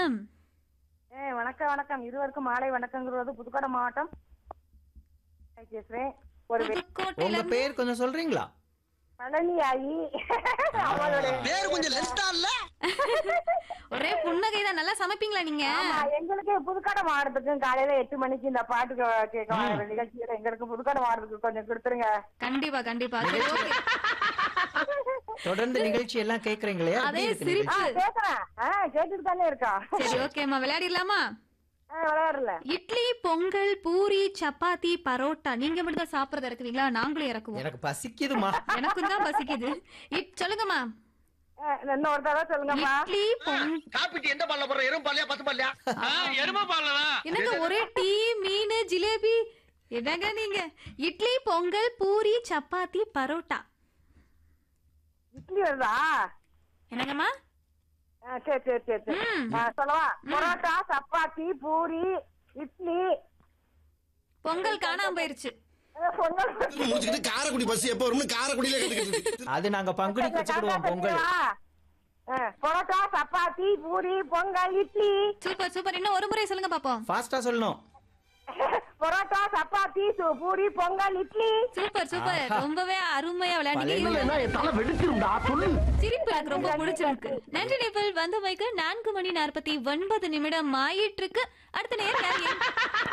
வணக்கம் ஏ வணக்கம் வணக்கம் இருவருக்கும் மாலை வணக்கங்கிறது புதுக்கோட்டை மாவட்டம் பேசுறேன் ஒரு வெ- புதுக்கோட்டையில உங்க இருந்து பேர் கொஞ்சம் சொல்றீங்களா பழனி ஆகி அவளோட பேர் கொஞ்சம் லென்த்தா இல்ல ஒரே புன்னகை தான் நல்லா சமைப்பீங்களா நீங்க ஆமா, எங்களுக்கு புதுக்கோட்டை மாவட்டத்துக்கும் காலையில எட்டு மணிக்கு இந்த பாட்டு கே- கேட்க வர நிகழ்ச்சியில எங்களுக்கு புதுக்கோட்டை மாவட்டத்துக்கு கொஞ்சம் கொடுத்துருங்க கண்டிப்பா கண்டிப்பா சரி ஓகே தொடர்ந்து நிகழ்ச்சி எல்லாம் கேக்குறீங்களே அதே எப்படி இருக்கு சிரிப்பு ஆ, கேக்குறேன் ஆ கேட்டுட்டு தானே இருக்கா சரி ஓகேம்மா விளையாடிடலாமா ஆ, விளையாடல இட்லி பொங்கல் பூரி சப்பாத்தி பரோட்டா நீங்க மட்டும் தான் சாப்பிடறத இறக்குவீங்களா நாங்களும் நிகழ்ச்சி? இறக்குவோம் எனக்கு பசிக்குதுமா எனக்கும் தான் பசிக்குது இட் சொல்லுங்கம்மா ஆ, இன்னொரு தடவை சொல்லுங்கப்பா இட்லி பொங் காப்பிட்டு எந்த பால்ல போடுற எறும்பு பால்லையா பசு பால்லையா எரும பால்லதான் என்னங்க ஒரே டீ மீன் ஜிலேபி என்னங்க நீங்க இட்லி பொங்கல் பூரி சப்பாத்தி பரோட்டா இட்லி வருதா என்னங்கம்மா ஆ, சரி சரி சரி சரி ம். ஆ, சொல்லவா பரோட்டா சப்பாத்தி பூரி இட்லி பொங்கல் காணாம போயிருச்சு ஆ, பொங்கல் முடிச்சுக்கிட்டு காரைக்குடி பஸ் எப்போ வரும்னு காரைக்குடியில கத்துக்கிட்டு அது நாங்க பங்குனிக்கு வச்சுக்கிடுவோம் பொங்கல் ஆ, பரோட்டா சப்பாத்தி பூரி பொங்கல் இட்லி சூப்பர் சூப்பர் இன்னும் ஒரு முறை சொல்லுங்க பாப்போம் ஃபாஸ்டா சொல்லணும் பரோட்டா சப்பாத்தி சு- பூரி பொங்கல் இட்லி சூப்பர் சூப்பர் ரொம்பவே அருமையா விளையாடுங்க தலை வெடிச்சிருந்தா சொல்லு சிரிப்பு எனக்கு ரொம்ப பிடிச்சிருக்கு நன்றி நேபிள் வந்த மைக்கு நான்கு மணி நாற்பத்தி ஒன்பது நிமிடம் ஆயிட்டு இருக்கு அடுத்த நேரம் யார் எங்க-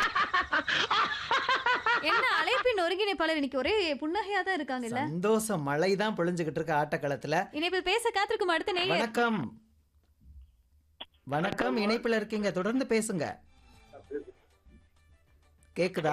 என்ன அழைப்பின் ஒருங்கிணைப்பாளர் இன்னைக்கு ஒரே புன்னகையா தான் இருக்காங்கல்ல சந்தோஷம் மழை தான் பொழிஞ்சுகிட்டு இருக்கு ஆட்டக்களத்துல இணைப்பில் பேச காத்திருக்கும் அடுத்த நேயர் வணக்கம் வணக்கம் இணைப்புல இருக்கீங்க தொடர்ந்து பேசுங்க கேக்குதா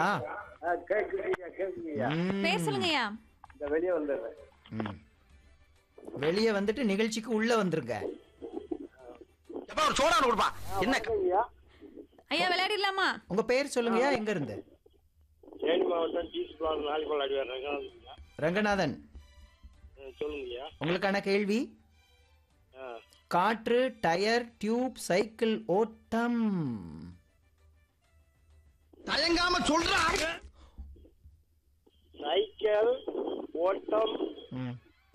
ம், பேர் சொல்லுங்கய்யா ம். வெளிய வந்துட்டு நிகழ்ச்சிக்கு உள்ள வந்துருங்க எப்ப ஒரு சோடா ஒண்ணு கொடுப்பா என்ன ஐயா விளையாடிடலாமா உங்க பேர் சொல்லுங்கயா எங்க இருந்து தேனி மாவட்டம் டீஸ் பிளான் நாளிக்கோள் அடிவார் ரங்கநாதன் ரங்கநாதன் சொல்லுங்கய்யா உங்களுக்கான கேள்வி ஆ. காற்று டயர் டியூப் சைக்கிள் ஓட்டம் தயங்காம சொல்றா சைக்கிள் ஓட்டம் ம்,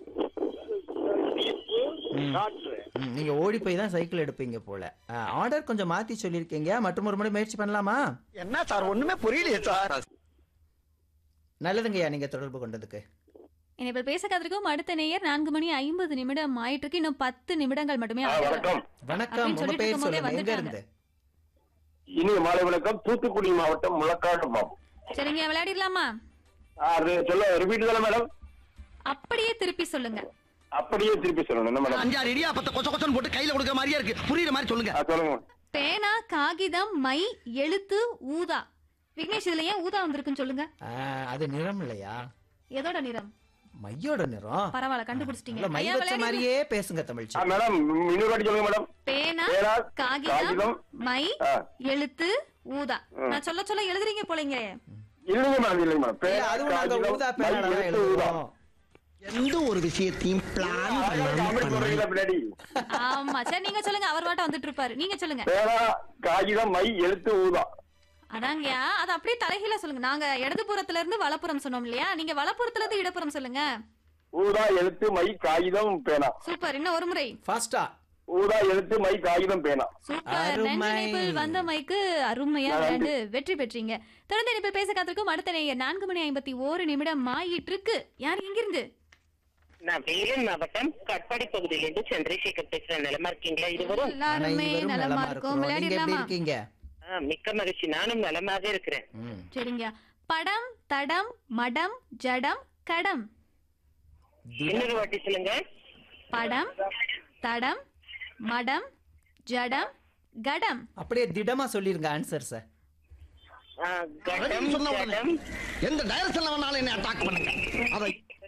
டீப்பு ம். காற்று ம், நீங்க ஓடி போய் தான் சைக்கிள் எடுப்பீங்க போல ஆர்டர் கொஞ்சம் மாத்தி சொல்லியிருக்கீங்க மற்றும் ஒரு முறை முயற்சி பண்ணலாமா என்ன சார் ஒண்ணுமே புரியலையே சார் நல்லதுங்கய்யா நீங்க தொடர்பு கொண்டதுக்கு இணைப்பில் பேச காத்திருக்கும் அடுத்த நேயர் நான்கு மணி ஐம்பது நிமிடம் ஆயிட்டு இருக்கு இன்னும் பத்து நிமிடங்கள் மட்டுமே ஆகுது. வணக்கம் அப்படின்னு உங்க சொல்லிட்டு பேர் இருக்கும்போதே சொல்லுங்க எங்க வந்துட்டாங்க. இருந்து இனிய மாலை வணக்கம் தூத்துக்குடி மாவட்டம் முழக்காடு மாவட்டம் சரிங்க விளையாடிடலாமா அது சொல்ல ரிப்பீட் தானே மேடம் அப்படியே திருப்பி சொல்லுங்க அப்படியே திருப்பி சொல்லணும் என்ன மேடம் அஞ்சாறு இடியா பத்த கொச்ச கொச்சன்னு போட்டு கையில கொடுக்குற மாதிரியா இருக்கு புரியுற மாதிரி சொல்லுங்க ஆ, சொல்லுங்க பேனா காகிதம் மை எழுத்து ஊதா விக்னேஷ் இதுல ஏன் ஊதா வந்திருக்குன்னு சொல்லுங்க ஆ, அது நிறம் இல்லையா எதோட நிறம் மையோட நிறம் பரவாயில்ல கண்டுபிடிச்சிட்டீங்க நல்ல மை ஐயா வச்ச விளையாடி மாதிரியே பேசுங்க தமிழ் ஆ, மேடம் இன்னொரு வாட்டி சொல்லுங்க மேடம் பேனா பேனா, காகிதம் காகிதம், மை ஆ. எழுத்து ஊதா நான் சொல்ல சொல்ல எழுதுறீங்க போலங்க இல்லைங்க மேடம் இல்லைங்க மேடம் இல்ல, பேனா, அதுவும் நாங்க காகிதம், ஊதா மை, பேனால தான் எழுத்து, ஊதா. எழுதுவோம் எந்த ஒரு விஷயத்தையும் பிளான் காமெடி சொல்றீங்களா பின்னாடி ஆமா சரி நீங்க சொல்லுங்க அவர் வாட்ட வந்துட்டு இருப்பாரு நீங்க சொல்லுங்க பேனா காகிதம் மை எழுத்து ஊதா அதாங்கய்யா அது அப்படியே தலைகீழ சொல்லுங்க நாங்க இடதுபுறத்துல இருந்து வலப்புறம் சொன்னோம் இல்லையா நீங்க வலப்புறத்துல இருந்து இடப்புறம் சொல்லுங்க ஊதா எழுத்து மை காகிதம் பேனா சூப்பர் இன்னும் ஒரு முறை ஃபாஸ்டா ஊதா எழுத்து மை காகிதம் பேனா சூப்பர் அருமை. நன்றி இணைப்பில் வந்த மைக்கு அருமையா விளையாண்டு வெற்றி பெற்றீங்க தொடர்ந்து இணைப்பில் பேச காத்திருக்கும் அடுத்த நேயர் நான்கு மணி ஐம்பத்தி ஓரு நிமிடம் ஆயிட்டு இருக்கு யார் எங்கிருந்து நான் வேலூர் மாவட்டம் கட்பாடி பகுதியிலிருந்து சந்திரசேகர் பேசுறேன் நிலமா இருக்கீங்களா இருவரும் எல்லாருமே அனைவரும் நலமா நலமா இருக்கும் இருக்கிறோம் நீங்க எப்படி விளையாடிடலாமா இருக்கீங்க ஆ, மிக்க மகிழ்ச்சி நானும் நலமாக இருக்கிறேன் ம். சரிங்க படம் தடம் மடம் ஜடம் கடம் இன்னொரு வாட்டி சொல்லுங்க படம் தடம் மடம் ஜடம் கடம் அப்படியே திடமா சொல்லிருங்க ஆன்சர் சார் ஆ, கடம் சொன்ன உடனே ஜடம் எந்த டைரக்ஷன்ல வேணாலும் என்ன அட்டாக் பண்ணுங்க அதை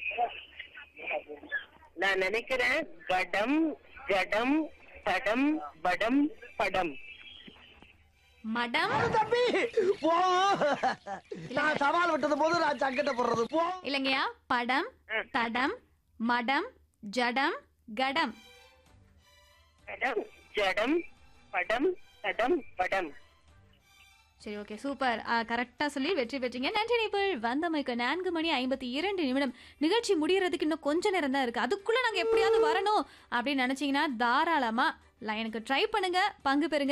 நான் நினைக்கிறேன் கடம் ஜடம் தடம் படம் படம் மடம் தம்பி போ நான் சவால் விட்டது போது நான் சங்கட்ட போடுறது போ இல்லைங்கய்யா படம் தடம் மடம் ஜடம் கடம் கடம் ஜடம் படம் தடம் படம் சரி ஓகே சூப்பர் கரெக்டாக சொல்லி வெற்றி பெற்றீங்க நன்றி நீங்கள் வந்தமைக்கு நான்கு மணி ஐம்பத்தி இரண்டு நிமிடம் நிகழ்ச்சி முடியறதுக்கு இன்னும் கொஞ்ச நேரம் தான் இருக்குது அதுக்குள்ளே நாங்கள் எப்படியாவது வரணும் அப்படின்னு நினச்சிங்கன்னா தாராளமாக லைனுக்கு ட்ரை பண்ணுங்க பங்கு பெறுங்க